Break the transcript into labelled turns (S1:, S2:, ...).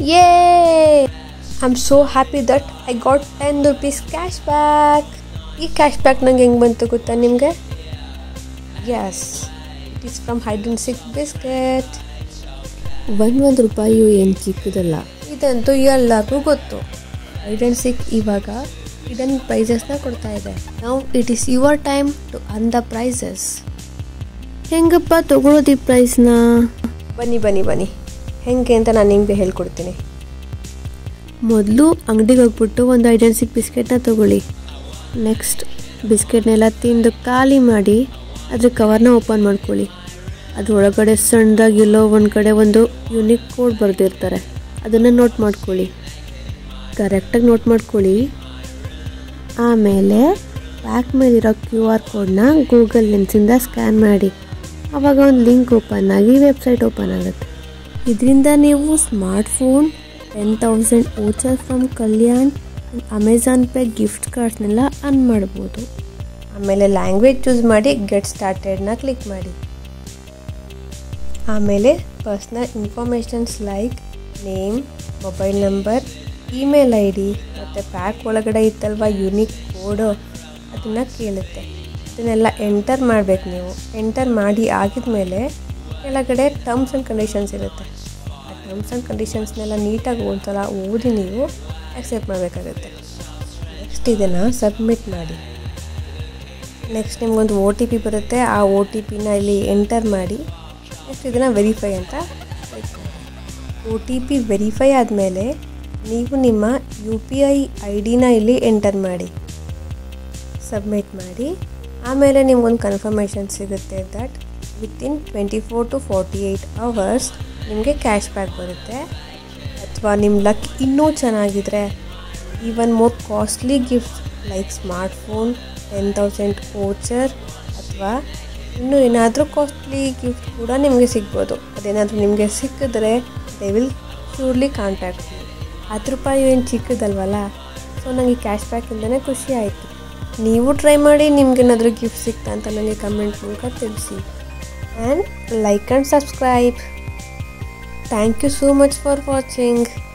S1: ಯೇ I am so happy that I got ten rupees cash back ಈ cash back ನಂಗೆ ಹೆಂಗೆ ಬಂತು ಗೊತ್ತಾ ನಿಮಗೆ yes it is from hide and seek biscuit
S2: ಒಂದು ಒಂದು ರೂಪಾಯಿಯು ಏನು ಚಿಕ್ಕದಲ್ಲ
S1: ಇದಂತೂ ಎಲ್ಲರಿಗೂ ಗೊತ್ತು ಹೈಡ್ ಆ್ಯಂಡ್ ಸಿಕ್ ಇವಾಗ ಇದನ್ನು ಪ್ರೈಸಸ್ನ ಕೊಡ್ತಾ ಇದೆ ನಾವು it is your time to win the prizes
S2: ಹೆಂಗಪ್ಪ ತಗೊಳ್ಳೋದು ಈ ಪ್ರೈಸ್ನ
S1: ಬನ್ನಿ ಬನ್ನಿ ಬನ್ನಿ ಹೆಂಗೆ ಅಂತ ನಾನು ನಿಮಗೆ ಹೇಳ್ಕೊಡ್ತೀನಿ
S2: ಮೊದಲು ಅಂಗಡಿಗೆ ಹೋಗ್ಬಿಟ್ಟು ಒಂದು ಐಡೆನ್ಸಿಕ್ ಬಿಸ್ಕೆಟ್ನ ತಗೊಳ್ಳಿ ನೆಕ್ಸ್ಟ್ ಬಿಸ್ಕೆಟ್ನೆಲ್ಲ ತಿಂದು ಖಾಲಿ ಮಾಡಿ ಅದ್ರ ಕವರ್ನ ಓಪನ್ ಮಾಡ್ಕೊಳ್ಳಿ ಅದ್ರ ಒಳಗಡೆ ಸಣ್ಣದಾಗಿ ಎಲ್ಲೋ ಒಂದು ಕಡೆ ಒಂದು ಯುನಿಕ್ ಕೋಡ್ ಬರೆದಿರ್ತಾರೆ ಅದನ್ನು ನೋಟ್ ಮಾಡ್ಕೊಳ್ಳಿ ಕರೆಕ್ಟಾಗಿ ನೋಟ್ ಮಾಡ್ಕೊಳ್ಳಿ ಆಮೇಲೆ ಪ್ಯಾಕ್ ಮೇಲಿರೋ ಕ್ಯೂ ಆರ್ ಕೋಡ್ನ ಗೂಗಲ್ ಲೆನ್ಸಿಂದ ಸ್ಕ್ಯಾನ್ ಮಾಡಿ ಆವಾಗ ಒಂದು ಲಿಂಕ್ ಓಪನ್ ಆಗಿ ವೆಬ್ಸೈಟ್ ಓಪನ್ ಆಗುತ್ತೆ ಇದರಿಂದ ನೀವು smartphone ten thousand voucher from Kalyan Amazon Pay gift ಕಾರ್ಡ್ಸ್ನೆಲ್ಲ ಅನ್ ಮಾಡ್ಬೋದು
S1: ಆಮೇಲೆ ಲ್ಯಾಂಗ್ವೇಜ್ ಚೂಸ್ ಮಾಡಿ ಗೆಟ್ ಸ್ಟಾರ್ಟೆಡ್ನ ಕ್ಲಿಕ್ ಮಾಡಿ ಆಮೇಲೆ personal informations like name mobile number email I D ಮತ್ತು ಪ್ಯಾಕ್ ಒಳಗಡೆ ಇತ್ತಲ್ವ ಯುನಿಕ್ ಕೋಡು ಅದನ್ನು ಕೇಳುತ್ತೆ ಅದನ್ನೆಲ್ಲ ಎಂಟರ್ ಮಾಡಬೇಕು ನೀವು ಎಂಟರ್ ಮಾಡಿ ಆಗಿದ್ಮೇಲೆ ಕೆಳಗಡೆ ಟರ್ಮ್ಸ್ ಆ್ಯಂಡ್ ಕಂಡೀಷನ್ಸ್ ಇರುತ್ತೆ ಆ ಟರ್ಮ್ಸ್ ಆ್ಯಂಡ್ ಕಂಡೀಷನ್ಸ್ನೆಲ್ಲ ನೀಟಾಗಿ ಒಂದ್ಸಲ ಓದಿ ನೀವು ಆಕ್ಸೆಪ್ಟ್ ಮಾಡಬೇಕಾಗುತ್ತೆ ನೆಕ್ಸ್ಟ್ ಇದನ್ನು ಸಬ್ಮಿಟ್ ಮಾಡಿ ನೆಕ್ಸ್ಟ್ ನಿಮ್ಗೊಂದು ಒ ಟಿ ಪಿ ಬರುತ್ತೆ ಆ ಒ ಟಿ ಪಿನ ಇಲ್ಲಿ ಎಂಟರ್ ಮಾಡಿ ನೆಕ್ಸ್ಟ್ ಇದನ್ನು ವೆರಿಫೈ ಅಂತ ಒ ಟಿ ಪಿ ವೆರಿಫೈ ಆದಮೇಲೆ ನೀವು ನಿಮ್ಮ ಯು ಪಿ ಐ ಐ ಡಿನ ಇಲ್ಲಿ ಎಂಟರ್ ಮಾಡಿ ಸಬ್ಮಿಟ್ ಮಾಡಿ ಆಮೇಲೆ ನಿಮ್ಗೊಂದು ಕನ್ಫರ್ಮೇಷನ್ ಸಿಗುತ್ತೆ that within twenty four to forty eight hours ನಿಮಗೆ ಕ್ಯಾಶ್ ಬ್ಯಾಕ್ ಬರುತ್ತೆ ಅಥವಾ ನಿಮ್ಮ ಲಕ್ ಇನ್ನೂ ಚೆನ್ನಾಗಿದ್ರೆ even more costly gift like smartphone ten thousand voucher ಅಥವಾ ಇನ್ನೂ ಏನಾದರೂ ಕಾಸ್ಟ್ಲಿ ಗಿಫ್ಟ್ ಕೂಡ ನಿಮಗೆ ಸಿಗ್ಬೋದು ಅದೇನಾದರೂ ನಿಮಗೆ ಸಿಕ್ಕಿದ್ರೆ they will surely contact you ಹತ್ತು ರೂಪಾಯಿ ಏನು ಚಿಕ್ಕದಲ್ವಲ್ಲ ಸೊ ನನಗೆ ಕ್ಯಾಶ್ ಬ್ಯಾಕಿಂದನೇ ಖುಷಿ ಆಯಿತು ನೀವು ಟ್ರೈ ಮಾಡಿ ನಿಮ್ಗೇನಾದರೂ ಗಿಫ್ಟ್ ಸಿಕ್ತಾ ಅಂತ ನನಗೆ ಕಮೆಂಟ್ ಮೂಲಕ ತಿಳಿಸಿ and like and subscribe thank you so much for watching